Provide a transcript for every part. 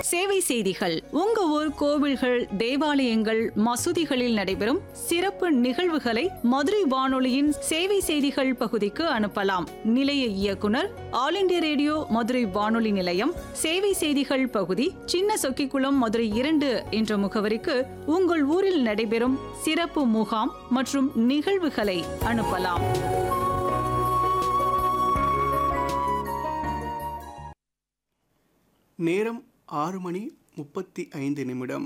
சேவை செய்திகள் உங்க ஊர் கோவில்கள் தேவாலயங்கள் மசூதிகளில் நடைபெறும் சிறப்பு நிகழ்வுகளை மதுரை வானொலியின் சேவை செய்திகள் பகுதிக்கு அனுப்பலாம் நிலைய இயக்குனர் ஆல் இண்டியா ரேடியோ மதுரை வானொலி நிலையம் சேவை செய்திகள் பகுதி சின்ன சொக்கிக்குளம் மதுரை இரண்டு என்ற முகவரிக்கு உங்கள் ஊரில் நடைபெறும் சிறப்பு முகாம் மற்றும் நிகழ்வுகளை அனுப்பலாம் நேரம் ஆறு மணி முப்பத்தி ஐந்து நிமிடம்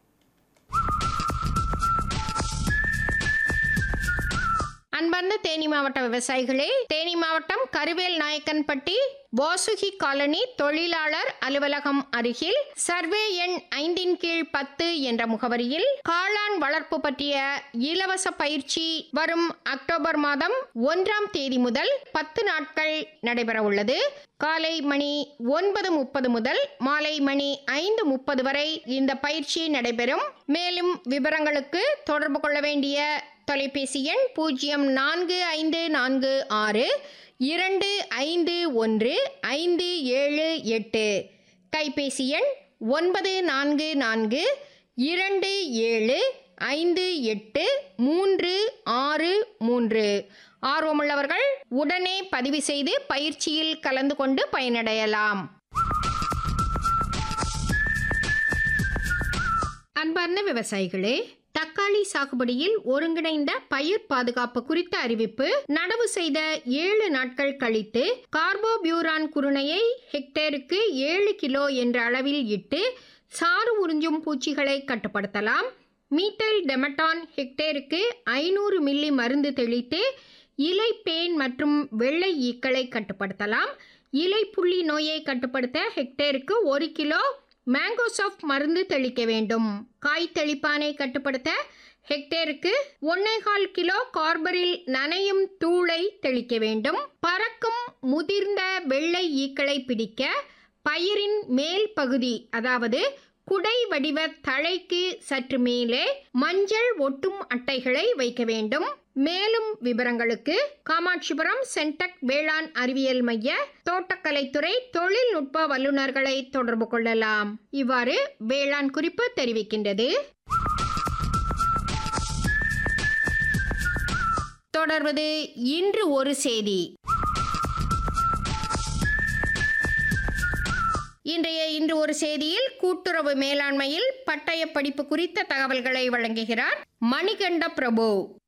அன்பார்ந்த தேனி மாவட்ட விவசாயிகளே தேனி மாவட்டம் கருவேல் நாயக்கன்பட்டி வாசுகி காலனி தொழிலாளர் அலுவலகம் அருகில் சர்வே எண் ஐந்தின் கீழ் பத்து என்ற முகவரியில் காளான் வளர்ப்பு பற்றிய இலவச பயிற்சி வரும் அக்டோபர் மாதம் ஒன்றாம் தேதி முதல் பத்து நாட்கள் நடைபெற உள்ளது காலை மணி ஒன்பது முப்பது முதல் மாலை மணி ஐந்து முப்பது வரை இந்த பயிற்சி நடைபெறும் மேலும் விவரங்களுக்கு தொடர்பு கொள்ள வேண்டிய தொலைபேசி எண் பூஜ்ஜியம் நான்கு ஐந்து நான்கு ஆறு இரண்டு ஐந்து ஒன்று ஐந்து ஏழு எட்டு கைபேசி எண் ஒன்பது நான்கு நான்கு இரண்டு ஏழு ஐந்து எட்டு மூன்று ஆறு மூன்று ஆர்வமுள்ளவர்கள் உடனே பதிவு செய்து பயிற்சியில் கலந்து கொண்டு பயனடையலாம் அன்பார்ந்த விவசாயிகளே தக்காளி சாகுபடியில் ஒருங்கிணைந்த பயிர் பாதுகாப்பு குறித்த அறிவிப்பு நடவு செய்த ஏழு நாட்கள் கழித்து கார்போபியூரான் குருணையை ஹெக்டேருக்கு ஏழு கிலோ என்ற அளவில் இட்டு சாறு உறிஞ்சும் பூச்சிகளை கட்டுப்படுத்தலாம் மீட்டைல் டெமட்டான் ஹெக்டேருக்கு ஐநூறு மில்லி மருந்து தெளித்து இலை பேன் மற்றும் வெள்ளை ஈக்களை கட்டுப்படுத்தலாம் இலை புள்ளி நோயை கட்டுப்படுத்த ஹெக்டேருக்கு ஒரு கிலோ மேங்கோசாஃப்ட் மருந்து தெளிக்க வேண்டும் காய் தெளிப்பானை கட்டுப்படுத்த ஹெக்டேருக்கு ஒன்னேகால் கிலோ கார்பரில் நனையும் தூளை தெளிக்க வேண்டும் பறக்கும் முதிர்ந்த வெள்ளை ஈக்களை பிடிக்க பயிரின் மேல் பகுதி அதாவது குடை வடிவ தழைக்கு சற்று மேலே மஞ்சள் ஒட்டும் அட்டைகளை வைக்க வேண்டும் மேலும் விவரங்களுக்கு காமாட்சிபுரம் சென்டக் வேளாண் அறிவியல் மைய தோட்டக்கலைத்துறை தொழில்நுட்ப வல்லுநர்களை தொடர்பு கொள்ளலாம் இவ்வாறு வேளாண் குறிப்பு தெரிவிக்கின்றது தொடர்வது இன்று ஒரு செய்தி இன்றைய இன்று ஒரு செய்தியில் கூட்டுறவு மேலாண்மையில் பட்டய படிப்பு குறித்த தகவல்களை வழங்குகிறார் மணிகண்ட பிரபு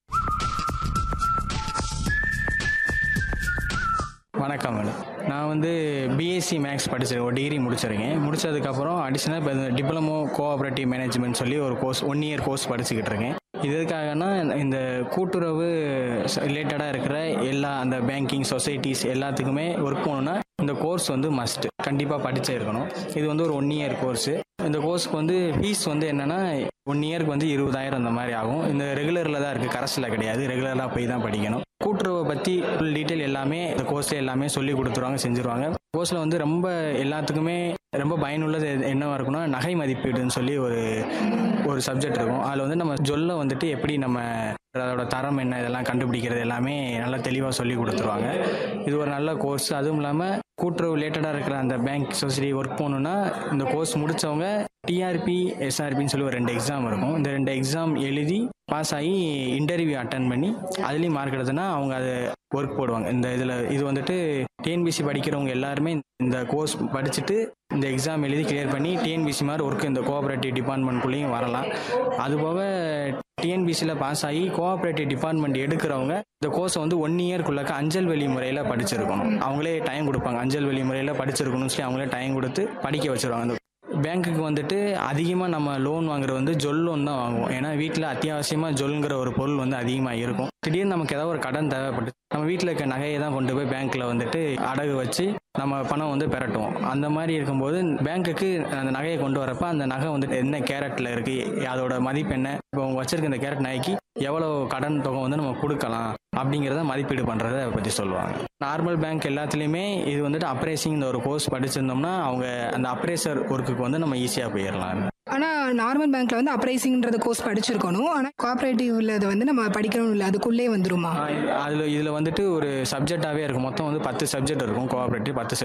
வணக்கம் மேடம் நான் வந்து பிஎஸ்சி மேக்ஸ் படிச்சிருக்கேன் ஒரு டிகிரி முடிச்சிருக்கேன் முடிச்சதுக்கப்புறம் அடிஷனல் இப்போ டிப்ளமோ கோஆப்ரேட்டிவ் மேனேஜ்மெண்ட் சொல்லி ஒரு கோர்ஸ் ஒன் இயர் கோர்ஸ் படிச்சுக்கிட்டு இருக்கேன் இது எதுக்காகனா இந்த கூட்டுறவு ரிலேட்டடாக இருக்கிற எல்லா அந்த பேங்கிங் சொசைட்டிஸ் எல்லாத்துக்குமே ஒர்க் போகணுன்னா இந்த கோர்ஸ் வந்து மஸ்ட் கண்டிப்பாக படிச்சே இருக்கணும் இது வந்து ஒரு ஒன் இயர் கோர்ஸு இந்த கோர்ஸ்க்கு வந்து ஃபீஸ் வந்து என்னென்னா ஒன் இயருக்கு வந்து இருபதாயிரம் அந்த மாதிரி ஆகும் இந்த ரெகுலரில் தான் இருக்குது கரஸில் கிடையாது ரெகுலராக போய் தான் படிக்கணும் கூட்டுறவை பற்றி ஃபுல் டீட்டெயில் எல்லாமே இந்த கோர்ஸில் எல்லாமே சொல்லி கொடுத்துருவாங்க செஞ்சுருவாங்க கோர்ஸில் வந்து ரொம்ப எல்லாத்துக்குமே ரொம்ப பயனுள்ளது எது- என்னவா இருக்குன்னா நகை மதிப்பீடுன்னு சொல்லி ஒரு ஒரு சப்ஜெக்ட் இருக்கும் அதில் வந்து நம்ம ஜொல்ல வந்துட்டு எப்படி நம்ம அதோட தரம் என்ன இதெல்லாம் கண்டுபிடிக்கிறது எல்லாமே நல்லா தெளிவாக சொல்லி கொடுத்துருவாங்க இது ஒரு நல்ல கோர்ஸ் அதுவும் இல்லாமல் கூட்டுறவு ரிலேட்டடாக இருக்கிற அந்த பேங்க் சொசைட்டி ஒர்க் போகணுன்னா இந்த கோர்ஸ் முடித்தவங்க டிஆர்பி எஸ்ஆர்பின்னு சொல்லி ஒரு ரெண்டு எக்ஸாம் இருக்கும் இந்த ரெண்டு எக்ஸாம் எழுதி பாஸ் ஆகி இன்டர்வியூ அட்டன் பண்ணி அதுலேயும் மார்க் எடுத்தனா அவங்க அது ஒர்க் போடுவாங்க இந்த இதில் இது வந்துட்டு டிஎன்பிசி படிக்கிறவங்க எல்லாருமே இந்த கோர்ஸ் படிச்சுட்டு இந்த எக்ஸாம் எழுதி கிளியர் பண்ணி டிஎன்பிசி மாதிரி ஒர்க் இந்த கோஆப்ரேட்டிவ் டிபார்ட்மெண்ட்குள்ளேயும் வரலாம் அதுபோக டிஎன்பிசியில் பாஸ் ஆகி கோஆப்ரேட்டிவ் டிபார்ட்மெண்ட் எடுக்கிறவங்க இந்த கோர்ஸை வந்து ஒன் இயர்க்குள்ளக்க அஞ்சல் வெளி முறையில் படிச்சிருக்கணும் அவங்களே டைம் கொடுப்பாங்க அஞ்சல் வெளி முறையில் படிச்சிருக்கணும்னு சொல்லி அவங்களே டைம் கொடுத்து படிக்க வச்சிருவாங்க அந்த பேங்க்குக்கு வந்துட்டு அதிகமாக நம்ம லோன் வாங்குறது வந்து ஜொல் லோன் தான் வாங்குவோம் ஏன்னா வீட்டில் அத்தியாவசியமாக ஜொல்ங்கிற ஒரு பொருள் வந்து அதிகமாக இருக்கும் திடீர்னு நமக்கு ஏதாவது ஒரு கடன் தேவைப்பட்டு நம்ம வீட்டில் இருக்க நகையை தான் கொண்டு போய் பேங்க்கில் வந்துட்டு அடகு வச்சு நம்ம பணம் வந்து பெறட்டுவோம் அந்த மாதிரி இருக்கும்போது பேங்க்குக்கு அந்த நகையை கொண்டு வரப்ப அந்த நகை வந்துட்டு என்ன கேரட்டில் இருக்குது அதோட மதிப்பு என்ன இப்போ அவங்க வச்சிருக்க இந்த கேரட் நகைக்கு எவ்வளோ கடன் தொகை வந்து நம்ம கொடுக்கலாம் அப்படிங்கிறத மதிப்பீடு பண்ணுறத பற்றி சொல்லுவாங்க நார்மல் பேங்க் எல்லாத்துலேயுமே இது வந்துட்டு அப்ரேசிங் இந்த ஒரு கோர்ஸ் படிச்சிருந்தோம்னா அவங்க அந்த அப்ரேசர் ஒர்க்குக்கு வந்து நம்ம ஈஸியாக போயிடலாம் ஆனால் நார்மல் பேங்க்ல வந்து அப்ரைசிங்ன்றது கோர்ஸ் படிச்சிருக்கணும் ஆனால் கோஆப்ரேட்டிவ்ல இது வந்து நம்ம படிக்கணும் இல்லை அதுக்குள்ளே வந்துருமா அதில் இதில் வந்துட்டு ஒரு சப்ஜெக்டாகவே இருக்கும் மொத்தம் வந்து பத்து சப்ஜெக்ட் இருக்கும் கோஆப்ரேட்டிவ் பத்து